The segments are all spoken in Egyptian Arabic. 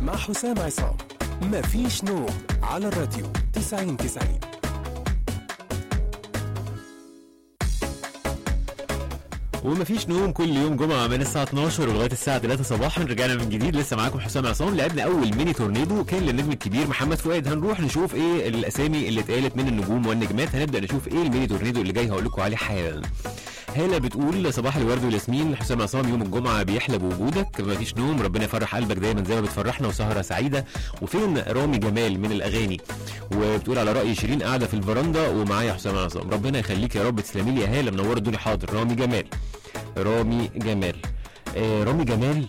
مع حسام عصام مفيش نوم على الراديو 90 90 ومفيش نوم كل يوم جمعة من الساعة 12 لغاية الساعة 3 صباحا رجعنا من جديد لسه معاكم حسام عصام لعبنا أول ميني تورنيدو كان للنجم الكبير محمد فؤاد هنروح نشوف إيه الأسامي اللي اتقالت من النجوم والنجمات هنبدأ نشوف إيه الميني تورنيدو اللي جاي هقول لكم عليه حالا هالة بتقول صباح الورد والياسمين حسام عصام يوم الجمعة بيحلى بوجودك مفيش نوم ربنا يفرح قلبك دايما زي ما بتفرحنا وسهرة سعيدة وفين رامي جمال من الأغاني وبتقول على رأي شيرين قاعدة في الفرندا ومعايا حسام عصام ربنا يخليك يا رب تسلمي لي يا هالة منور الدنيا حاضر رامي جمال رامي جمال آه رامي جمال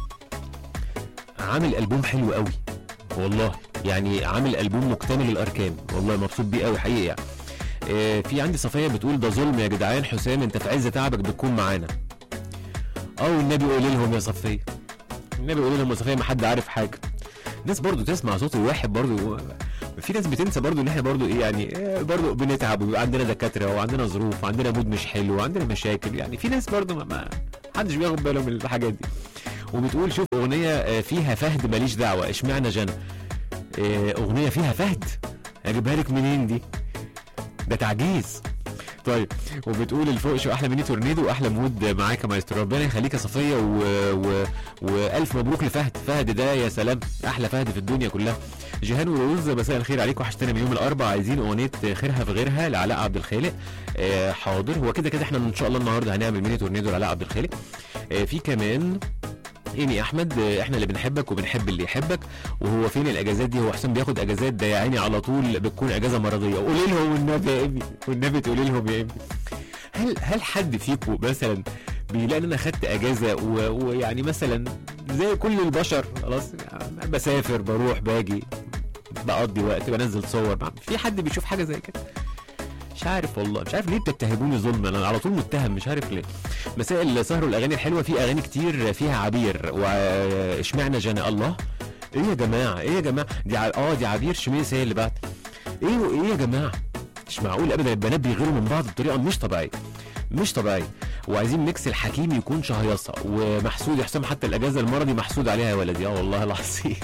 عامل ألبوم حلو قوي والله يعني عامل ألبوم مكتمل الأركان والله مبسوط بيه قوي حقيقي يعني. آه في عندي صفية بتقول ده ظلم يا جدعان حسام انت في عز تعبك بتكون معانا اه والنبي قولي لهم يا صفية النبي قولي لهم يا صفية ما حد عارف حاجة ناس برضو تسمع صوت الواحد برضو في ناس بتنسى برضو ان احنا برضو ايه يعني إيه برضو بنتعب وبيبقى عندنا دكاتره وعندنا ظروف وعندنا مود مش حلو وعندنا مشاكل يعني في ناس برضو ما, ما حدش بياخد باله من الحاجات دي وبتقول شوف اغنيه آه، فيها فهد ماليش دعوه اشمعنى جنى آه، اغنيه فيها فهد اجيبها لك منين دي ده تعجيز طيب وبتقول الفوق شو احلى ميني تورنيدو واحلى مود معاك يا مايسترو ربنا يخليك يا صفيه و... و... والف مبروك لفهد فهد ده يا سلام احلى فهد في الدنيا كلها جيهان وروز مساء الخير عليكم وحشتنا من يوم الاربعاء عايزين اغنيه خيرها في غيرها لعلاء عبد الخالق آه حاضر هو كده كده احنا ان شاء الله النهارده هنعمل ميني تورنيدو لعلاء عبد الخالق آه في كمان ايمي احمد آه، احنا اللي بنحبك وبنحب اللي يحبك وهو فين الاجازات دي هو حسام بياخد اجازات ده يا عيني على طول بتكون اجازه مرضيه قولي لهم والنبي يا ايمي والنبي تقولي لهم يا ايمي هل هل حد فيكم مثلا بيلاقي ان انا خدت اجازه و- ويعني مثلا زي كل البشر خلاص يعني بسافر بروح باجي بقضي وقت بنزل صور بعمل في حد بيشوف حاجه زي كده مش عارف والله مش عارف ليه بتتهموني ظلم انا على طول متهم مش عارف ليه مساء السهر والاغاني الحلوه في اغاني كتير فيها عبير واشمعنى جنى الله ايه يا جماعه ايه يا جماعه دي ع- اه دي عبير شميس هي اللي بعت ايه وايه يا جماعه مش معقول ابدا البنات بيغيروا من بعض بطريقه مش طبيعيه مش طبيعيه وعايزين ميكس الحكيم يكون شهيصه ومحسود يا حسام حتى الاجازه المرضي محسود عليها يا ولدي اه والله العظيم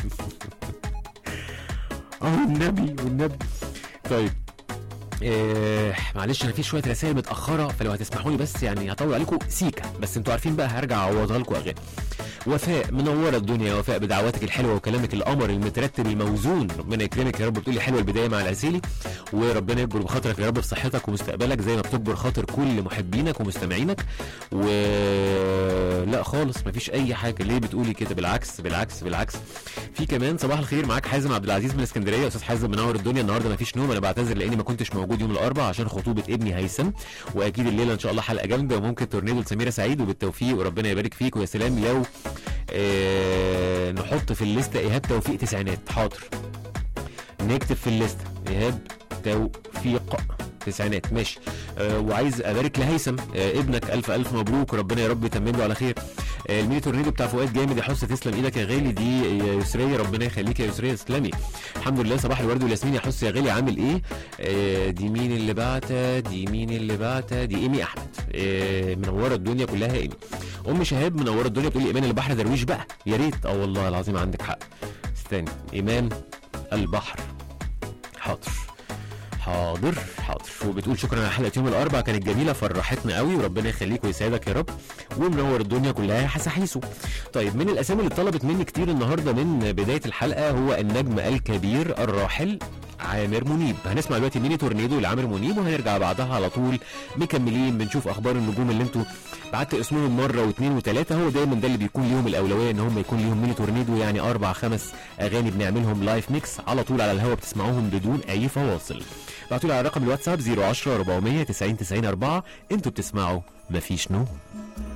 اه والنبي والنبي طيب إيه معلش انا في شويه رسائل متاخره فلو هتسمحوا لي بس يعني هطول عليكم سيكا بس انتوا عارفين بقى هرجع اعوضها لكم اغاني وفاء منوره الدنيا يا وفاء بدعواتك الحلوه وكلامك القمر المترتب الموزون ربنا يكرمك يا رب بتقولي حلوه البدايه مع العسيلي وربنا يكبر بخاطرك يا رب في صحتك ومستقبلك زي ما بتكبر خاطر كل محبينك ومستمعينك و لا خالص مفيش اي حاجه ليه بتقولي كده بالعكس بالعكس بالعكس في كمان صباح الخير معاك حازم عبد العزيز من اسكندريه استاذ حازم منور الدنيا النهارده مفيش نوم انا بعتذر لاني ما كنتش موجود يوم الاربعاء عشان خطوبه ابني هيثم واكيد الليله ان شاء الله حلقه جامده وممكن تورنيدو لسميره سعيد وبالتوفيق وربنا يبارك فيك ويا سلام لو آه نحط في الليسته ايهاب توفيق تسعينات حاضر نكتب في الليسته ايهاب توفيق تسعينات ماشي آه وعايز ابارك لهيثم آه ابنك الف الف مبروك وربنا يا رب يتمم له على خير آه الميني تورنيدو بتاع فؤاد جامد يا حسن تسلم ايدك يا غالي دي يا يسريه ربنا يخليك يا يسريه تسلمي الحمد لله صباح الورد والياسمين يا حس يا غالي عامل ايه آه دي مين اللي بعتها دي مين اللي بعتها دي ايمي احمد آه منوره الدنيا كلها ايمي ام شهاب منوره الدنيا بتقول لي ايمان البحر درويش بقى يا ريت اه والله العظيم عندك حق استني ايمان البحر حاضر حاضر حاضر وبتقول شكرا على حلقه يوم الاربعاء كانت جميله فرحتنا قوي وربنا يخليك ويسعدك يا رب ومنور الدنيا كلها يا حساحيسو طيب من الاسامي اللي طلبت مني كتير النهارده من بدايه الحلقه هو النجم الكبير الراحل عامر منيب هنسمع دلوقتي ميني تورنيدو لعامر منيب وهنرجع بعدها على طول مكملين بنشوف اخبار النجوم اللي انتوا بعت اسمهم مره واثنين وثلاثه هو دايما ده اللي بيكون ليهم الاولويه ان هم يكون ليهم ميني تورنيدو يعني اربع خمس اغاني بنعملهم لايف ميكس على طول على الهوا بتسمعوهم بدون اي فواصل بعتوا لي على رقم الواتساب 010 400 90 90 4 انتوا بتسمعوا مفيش نوم